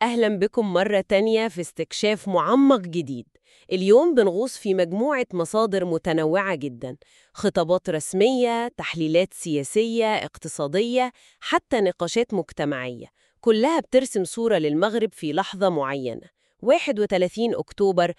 أهلا بكم مرة تانية في استكشاف معمق جديد اليوم بنغوص في مجموعة مصادر متنوعة جدا خطابات رسمية، تحليلات سياسية، اقتصادية، حتى نقاشات مجتمعية كلها بترسم صورة للمغرب في لحظة معينة 31 أكتوبر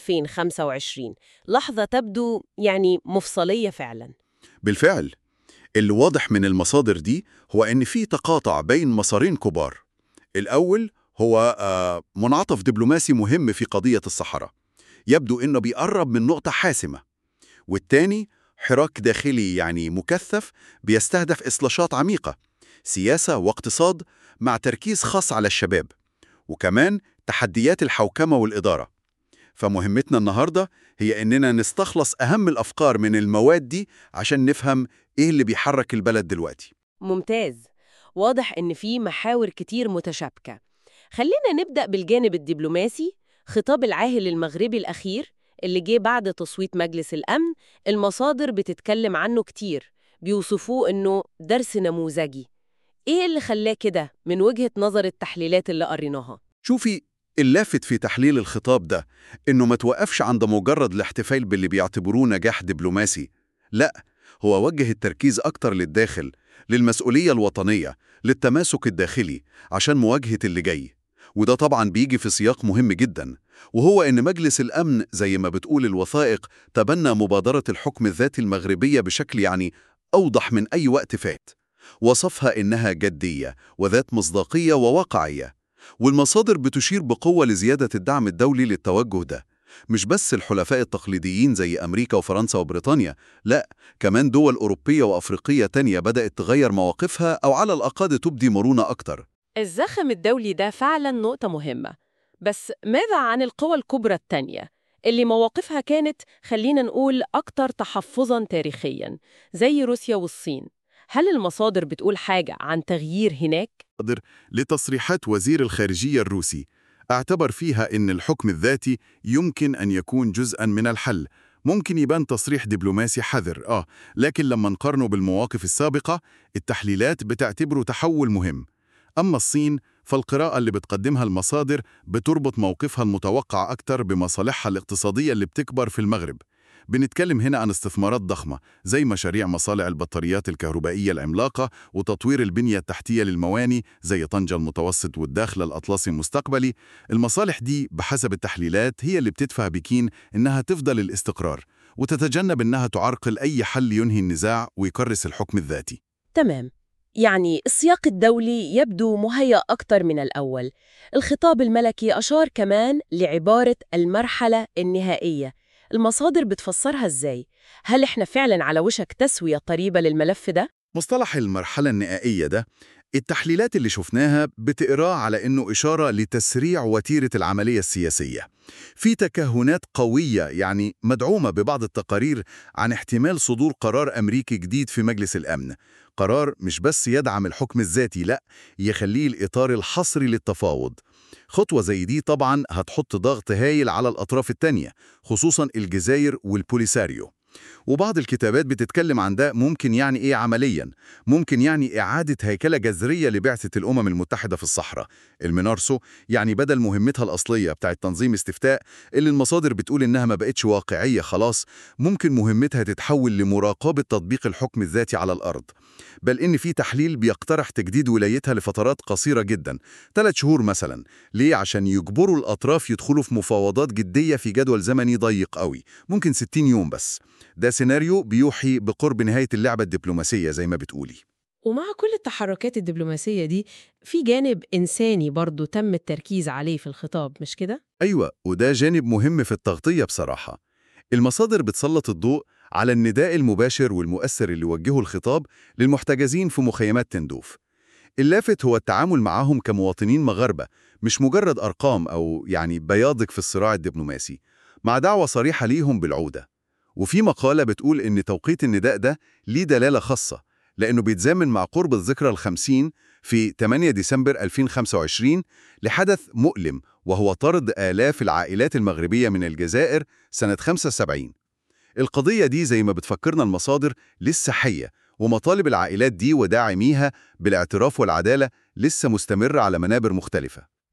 2025 لحظة تبدو يعني مفصلية فعلا بالفعل اللي واضح من المصادر دي هو إن في تقاطع بين مسارين كبار الأول هو آه، منعطف دبلوماسي مهم في قضية الصحراء يبدو إنه بيقرب من نقطة حاسمة والتاني حراك داخلي يعني مكثف بيستهدف إصلاحات عميقة سياسة واقتصاد مع تركيز خاص على الشباب وكمان تحديات الحوكمة والإدارة فمهمتنا النهاردة هي إننا نستخلص أهم الأفكار من المواد دي عشان نفهم إيه اللي بيحرك البلد دلوقتي ممتاز واضح إن في محاور كتير متشابكة خلينا نبدأ بالجانب الدبلوماسي خطاب العاهل المغربي الأخير اللي جه بعد تصويت مجلس الأمن المصادر بتتكلم عنه كتير بيوصفوه إنه درس نموذجي إيه اللي خلاه كده من وجهة نظر التحليلات اللي قريناها؟ شوفي اللافت في تحليل الخطاب ده إنه ما توقفش عند مجرد الاحتفال باللي بيعتبروه نجاح دبلوماسي لا هو وجه التركيز أكتر للداخل للمسؤولية الوطنية للتماسك الداخلي عشان مواجهة اللي جاي وده طبعا بيجي في سياق مهم جدا وهو إن مجلس الأمن زي ما بتقول الوثائق تبنى مبادرة الحكم الذاتي المغربية بشكل يعني أوضح من أي وقت فات وصفها إنها جدية وذات مصداقية وواقعية والمصادر بتشير بقوة لزيادة الدعم الدولي للتوجه ده مش بس الحلفاء التقليديين زي أمريكا وفرنسا وبريطانيا لا كمان دول أوروبية وأفريقية تانية بدأت تغير مواقفها أو على الأقل تبدي مرونة أكتر الزخم الدولي ده فعلا نقطة مهمة بس ماذا عن القوى الكبرى التانية اللي مواقفها كانت خلينا نقول أكتر تحفظاً تاريخياً زي روسيا والصين هل المصادر بتقول حاجة عن تغيير هناك؟ قدر لتصريحات وزير الخارجية الروسي اعتبر فيها إن الحكم الذاتي يمكن أن يكون جزءاً من الحل ممكن يبان تصريح دبلوماسي حذر آه لكن لما نقارنه بالمواقف السابقة التحليلات بتعتبره تحول مهم أما الصين فالقراءة اللي بتقدمها المصادر بتربط موقفها المتوقع أكتر بمصالحها الاقتصادية اللي بتكبر في المغرب بنتكلم هنا عن استثمارات ضخمة زي مشاريع مصالح البطاريات الكهربائية العملاقة وتطوير البنية التحتية للمواني زي طنجة المتوسط والداخل الأطلسي المستقبلي المصالح دي بحسب التحليلات هي اللي بتدفع بكين إنها تفضل الاستقرار وتتجنب إنها تعرقل أي حل ينهي النزاع ويكرس الحكم الذاتي تمام يعني السياق الدولي يبدو مهيأ أكتر من الأول الخطاب الملكي أشار كمان لعبارة المرحلة النهائية المصادر بتفسرها إزاي؟ هل إحنا فعلا على وشك تسوية قريبة للملف ده؟ مصطلح المرحلة النهائية ده التحليلات اللي شفناها بتقراه على إنه إشارة لتسريع وتيرة العملية السياسية في تكهنات قوية يعني مدعومة ببعض التقارير عن احتمال صدور قرار أمريكي جديد في مجلس الأمن قرار مش بس يدعم الحكم الذاتي لا يخليه الإطار الحصري للتفاوض خطوة زي دي طبعا هتحط ضغط هايل على الأطراف التانية خصوصا الجزائر والبوليساريو وبعض الكتابات بتتكلم عن ده ممكن يعني إيه عملياً ممكن يعني إعادة هيكلة جذرية لبعثة الأمم المتحدة في الصحراء المنارسو يعني بدل مهمتها الأصلية بتاعت تنظيم استفتاء اللي المصادر بتقول إنها ما بقتش واقعية خلاص ممكن مهمتها تتحول لمراقبة تطبيق الحكم الذاتي على الأرض بل إن في تحليل بيقترح تجديد ولايتها لفترات قصيرة جدا ثلاث شهور مثلا ليه عشان يجبروا الأطراف يدخلوا في مفاوضات جدية في جدول زمني ضيق قوي ممكن 60 يوم بس ده سيناريو بيوحي بقرب نهاية اللعبة الدبلوماسية زي ما بتقولي ومع كل التحركات الدبلوماسية دي في جانب إنساني برضو تم التركيز عليه في الخطاب مش كده؟ أيوة وده جانب مهم في التغطية بصراحة المصادر بتسلط الضوء على النداء المباشر والمؤثر اللي وجهه الخطاب للمحتجزين في مخيمات تندوف اللافت هو التعامل معهم كمواطنين مغاربة مش مجرد أرقام أو يعني بياضك في الصراع الدبلوماسي مع دعوة صريحة ليهم بالعودة وفي مقالة بتقول إن توقيت النداء ده ليه دلالة خاصة لأنه بيتزامن مع قرب الذكرى الخمسين في 8 ديسمبر 2025 لحدث مؤلم وهو طرد آلاف العائلات المغربية من الجزائر سنة 75 القضية دي زي ما بتفكرنا المصادر لسه حية ومطالب العائلات دي وداعميها بالاعتراف والعدالة لسه مستمرة على منابر مختلفة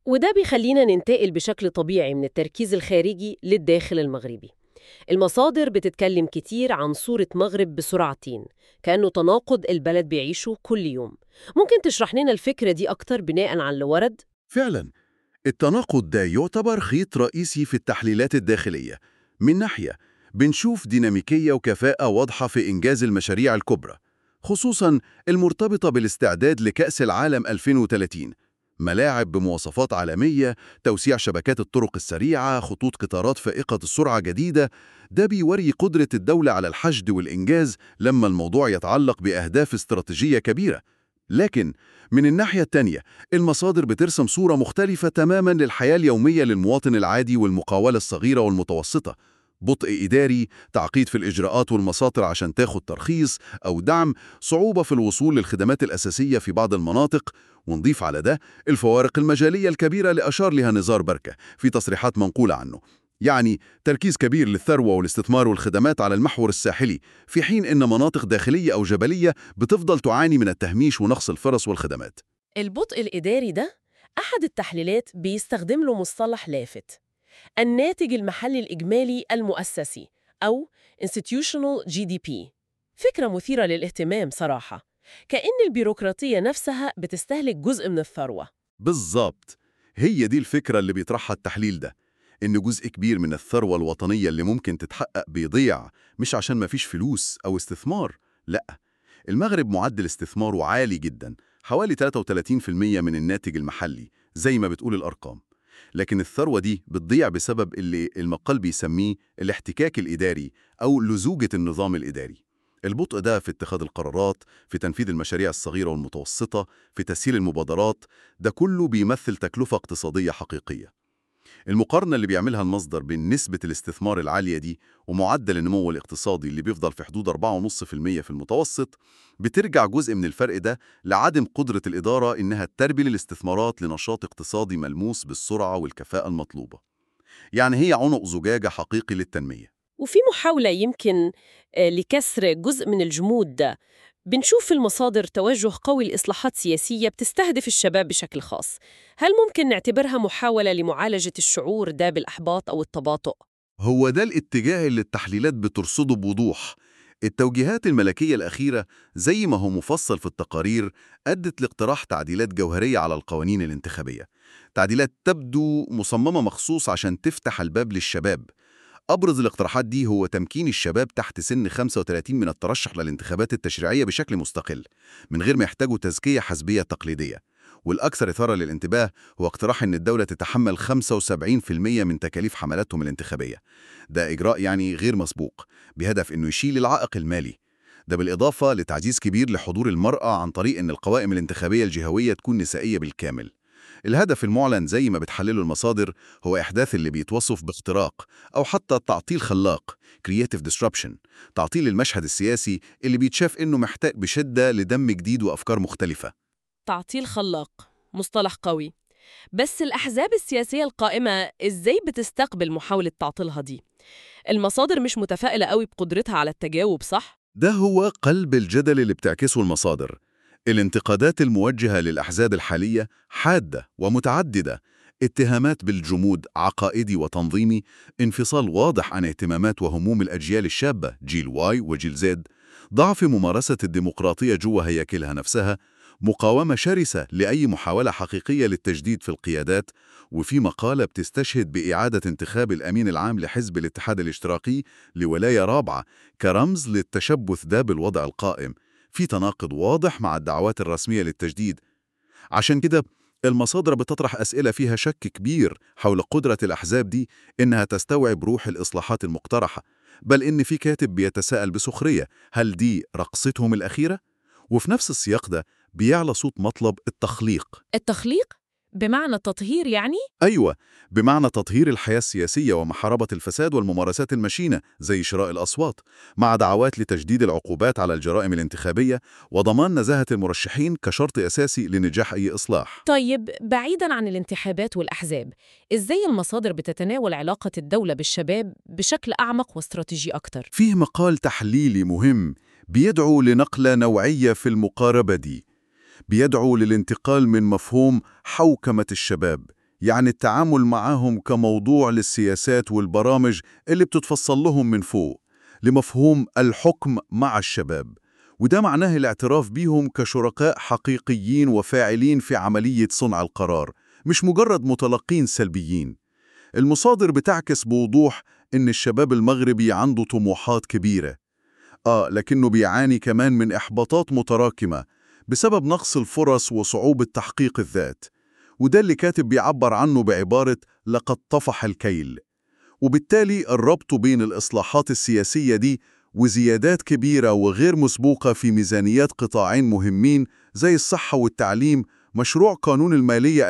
وده بيخلينا ننتقل بشكل طبيعي من التركيز الخارجي للداخل المغربي المصادر بتتكلم كتير عن صورة مغرب بسرعتين كأنه تناقض البلد بيعيشه كل يوم ممكن تشرح لنا الفكرة دي أكتر بناء عن اللي ورد؟ فعلا التناقض ده يعتبر خيط رئيسي في التحليلات الداخلية من ناحية بنشوف ديناميكية وكفاءة واضحة في إنجاز المشاريع الكبرى خصوصا المرتبطة بالاستعداد لكأس العالم 2030 ملاعب بمواصفات عالمية، توسيع شبكات الطرق السريعة، خطوط قطارات فائقة السرعة جديدة، ده بيوري قدرة الدولة على الحشد والإنجاز لما الموضوع يتعلق بأهداف استراتيجية كبيرة. لكن من الناحية التانية المصادر بترسم صورة مختلفة تماماً للحياة اليومية للمواطن العادي والمقاولة الصغيرة والمتوسطة بطء إداري، تعقيد في الإجراءات والمساطر عشان تاخد ترخيص أو دعم، صعوبة في الوصول للخدمات الأساسية في بعض المناطق، ونضيف على ده الفوارق المجالية الكبيرة اللي أشار لها نزار بركة في تصريحات منقولة عنه يعني تركيز كبير للثروة والاستثمار والخدمات على المحور الساحلي في حين إن مناطق داخلية أو جبلية بتفضل تعاني من التهميش ونقص الفرص والخدمات البطء الإداري ده أحد التحليلات بيستخدم له مصطلح لافت الناتج المحلي الإجمالي المؤسسي أو Institutional GDP فكرة مثيرة للاهتمام صراحة كأن البيروقراطية نفسها بتستهلك جزء من الثروة بالظبط هي دي الفكرة اللي بيطرحها التحليل ده إن جزء كبير من الثروة الوطنية اللي ممكن تتحقق بيضيع مش عشان مفيش فلوس أو استثمار لأ المغرب معدل استثماره عالي جدا حوالي 33% من الناتج المحلي زي ما بتقول الأرقام لكن الثروة دي بتضيع بسبب اللي المقال بيسميه الاحتكاك الإداري أو لزوجة النظام الإداري البطء ده في اتخاذ القرارات، في تنفيذ المشاريع الصغيرة والمتوسطة، في تسهيل المبادرات، ده كله بيمثل تكلفة اقتصادية حقيقية. المقارنة اللي بيعملها المصدر بين نسبة الاستثمار العالية دي ومعدل النمو الاقتصادي اللي بيفضل في حدود 4.5% في المتوسط بترجع جزء من الفرق ده لعدم قدرة الإدارة إنها تربي الاستثمارات لنشاط اقتصادي ملموس بالسرعة والكفاءة المطلوبة. يعني هي عنق زجاجة حقيقي للتنمية. وفي محاولة يمكن آه، لكسر جزء من الجمود ده بنشوف في المصادر توجه قوي لإصلاحات سياسية بتستهدف الشباب بشكل خاص هل ممكن نعتبرها محاولة لمعالجة الشعور ده بالإحباط أو التباطؤ؟ هو ده الاتجاه اللي التحليلات بترصده بوضوح التوجيهات الملكية الأخيرة زي ما هو مفصل في التقارير أدت لاقتراح تعديلات جوهرية على القوانين الانتخابية تعديلات تبدو مصممة مخصوص عشان تفتح الباب للشباب أبرز الاقتراحات دي هو تمكين الشباب تحت سن 35 من الترشح للانتخابات التشريعية بشكل مستقل من غير ما يحتاجوا تزكية حزبية تقليدية والأكثر إثارة للانتباه هو اقتراح أن الدولة تتحمل 75% من تكاليف حملاتهم الانتخابية ده إجراء يعني غير مسبوق بهدف أنه يشيل العائق المالي ده بالإضافة لتعزيز كبير لحضور المرأة عن طريق أن القوائم الانتخابية الجهوية تكون نسائية بالكامل الهدف المعلن زي ما بتحلله المصادر هو إحداث اللي بيتوصف باختراق أو حتى تعطيل خلاق creative disruption تعطيل المشهد السياسي اللي بيتشاف إنه محتاج بشدة لدم جديد وأفكار مختلفة تعطيل خلاق مصطلح قوي بس الأحزاب السياسية القائمة إزاي بتستقبل محاولة تعطيلها دي؟ المصادر مش متفائلة قوي بقدرتها على التجاوب صح؟ ده هو قلب الجدل اللي بتعكسه المصادر الانتقادات الموجهة للأحزاب الحالية حادة ومتعددة اتهامات بالجمود عقائدي وتنظيمي انفصال واضح عن اهتمامات وهموم الأجيال الشابة جيل واي وجيل زد ضعف ممارسة الديمقراطية جوا هياكلها نفسها مقاومة شرسة لأي محاولة حقيقية للتجديد في القيادات وفي مقالة بتستشهد بإعادة انتخاب الأمين العام لحزب الاتحاد الاشتراكي لولاية رابعة كرمز للتشبث ده بالوضع القائم في تناقض واضح مع الدعوات الرسمية للتجديد عشان كده المصادر بتطرح أسئلة فيها شك كبير حول قدرة الأحزاب دي إنها تستوعب روح الإصلاحات المقترحة بل إن في كاتب بيتساءل بسخرية هل دي رقصتهم الأخيرة؟ وفي نفس السياق ده بيعلى صوت مطلب التخليق التخليق؟ بمعنى التطهير يعني؟ أيوة بمعنى تطهير الحياة السياسية ومحاربة الفساد والممارسات المشينة زي شراء الأصوات مع دعوات لتجديد العقوبات على الجرائم الانتخابية وضمان نزاهة المرشحين كشرط أساسي لنجاح أي إصلاح طيب بعيداً عن الانتخابات والأحزاب إزاي المصادر بتتناول علاقة الدولة بالشباب بشكل أعمق واستراتيجي أكتر؟ فيه مقال تحليلي مهم بيدعو لنقلة نوعية في المقاربة دي بيدعو للانتقال من مفهوم حوكمة الشباب يعني التعامل معاهم كموضوع للسياسات والبرامج اللي بتتفصل لهم من فوق لمفهوم الحكم مع الشباب وده معناه الاعتراف بيهم كشركاء حقيقيين وفاعلين في عملية صنع القرار مش مجرد متلقين سلبيين المصادر بتعكس بوضوح إن الشباب المغربي عنده طموحات كبيرة آه لكنه بيعاني كمان من إحباطات متراكمة بسبب نقص الفرص وصعوبة تحقيق الذات وده اللي كاتب بيعبر عنه بعبارة لقد طفح الكيل وبالتالي الربط بين الإصلاحات السياسية دي وزيادات كبيرة وغير مسبوقة في ميزانيات قطاعين مهمين زي الصحة والتعليم مشروع قانون المالية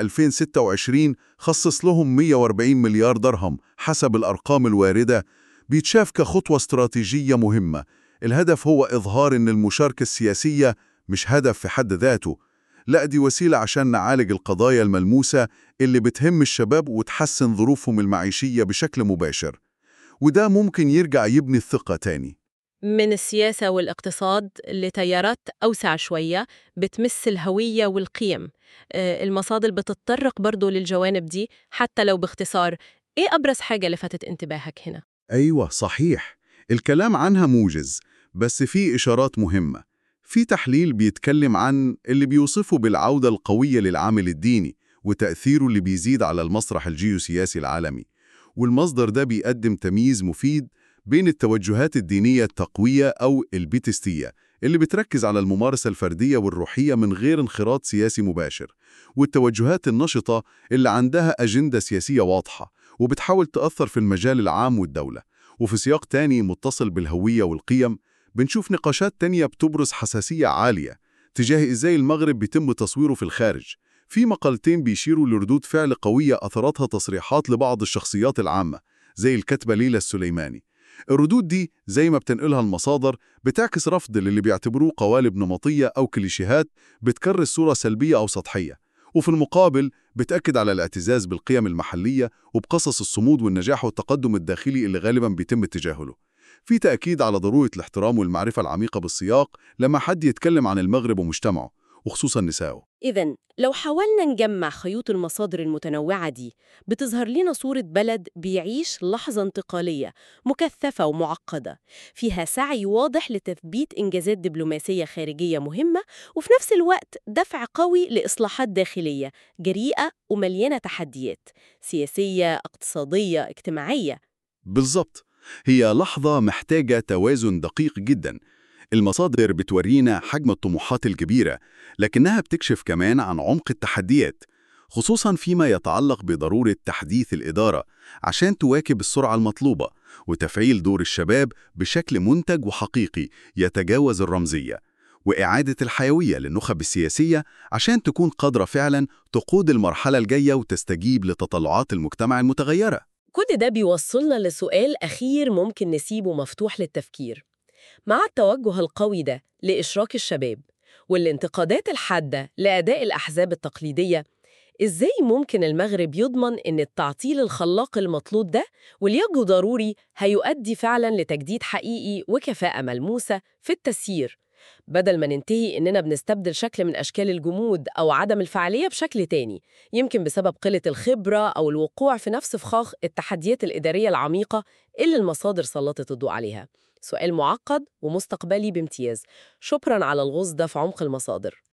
2026 خصص لهم 140 مليار درهم حسب الأرقام الواردة بيتشاف كخطوة استراتيجية مهمة الهدف هو إظهار إن المشاركة السياسية مش هدف في حد ذاته لا دي وسيلة عشان نعالج القضايا الملموسة اللي بتهم الشباب وتحسن ظروفهم المعيشية بشكل مباشر وده ممكن يرجع يبني الثقة تاني من السياسة والاقتصاد لتيارات أوسع شوية بتمس الهوية والقيم آه، المصادر بتتطرق برضو للجوانب دي حتى لو باختصار إيه أبرز حاجة لفتت انتباهك هنا؟ أيوة صحيح الكلام عنها موجز بس في إشارات مهمة في تحليل بيتكلم عن اللي بيوصفه بالعودة القوية للعامل الديني وتأثيره اللي بيزيد على المسرح الجيوسياسي العالمي والمصدر ده بيقدم تمييز مفيد بين التوجهات الدينية التقوية أو البيتستية اللي بتركز على الممارسة الفردية والروحية من غير انخراط سياسي مباشر والتوجهات النشطة اللي عندها أجندة سياسية واضحة وبتحاول تأثر في المجال العام والدولة وفي سياق تاني متصل بالهوية والقيم بنشوف نقاشات تانية بتبرز حساسية عالية تجاه إزاي المغرب بيتم تصويره في الخارج في مقالتين بيشيروا لردود فعل قوية أثرتها تصريحات لبعض الشخصيات العامة زي الكاتبة ليلى السليماني الردود دي زي ما بتنقلها المصادر بتعكس رفض للي بيعتبروه قوالب نمطية أو كليشيهات بتكرس صورة سلبية أو سطحية وفي المقابل بتأكد على الاعتزاز بالقيم المحلية وبقصص الصمود والنجاح والتقدم الداخلي اللي غالبا بيتم تجاهله في تأكيد على ضرورة الاحترام والمعرفة العميقة بالسياق لما حد يتكلم عن المغرب ومجتمعه وخصوصا نسائه إذا لو حاولنا نجمع خيوط المصادر المتنوعة دي بتظهر لنا صورة بلد بيعيش لحظة انتقالية مكثفة ومعقدة فيها سعي واضح لتثبيت إنجازات دبلوماسية خارجية مهمة وفي نفس الوقت دفع قوي لإصلاحات داخلية جريئة ومليانة تحديات سياسية، اقتصادية، اجتماعية بالظبط هي لحظة محتاجة توازن دقيق جدا المصادر بتورينا حجم الطموحات الكبيرة لكنها بتكشف كمان عن عمق التحديات خصوصا فيما يتعلق بضرورة تحديث الإدارة عشان تواكب السرعة المطلوبة وتفعيل دور الشباب بشكل منتج وحقيقي يتجاوز الرمزية وإعادة الحيوية للنخب السياسية عشان تكون قادرة فعلا تقود المرحلة الجاية وتستجيب لتطلعات المجتمع المتغيرة كل ده بيوصلنا لسؤال أخير ممكن نسيبه مفتوح للتفكير مع التوجه القوي ده لإشراك الشباب والانتقادات الحادة لأداء الأحزاب التقليدية إزاي ممكن المغرب يضمن إن التعطيل الخلاق المطلوب ده واليجو ضروري هيؤدي فعلاً لتجديد حقيقي وكفاءة ملموسة في التسيير بدل ما ننتهي إننا بنستبدل شكل من أشكال الجمود أو عدم الفعالية بشكل تاني يمكن بسبب قلة الخبرة أو الوقوع في نفس فخاخ التحديات الإدارية العميقة اللي المصادر سلطت الضوء عليها سؤال معقد ومستقبلي بامتياز شكراً على الغوص ده في عمق المصادر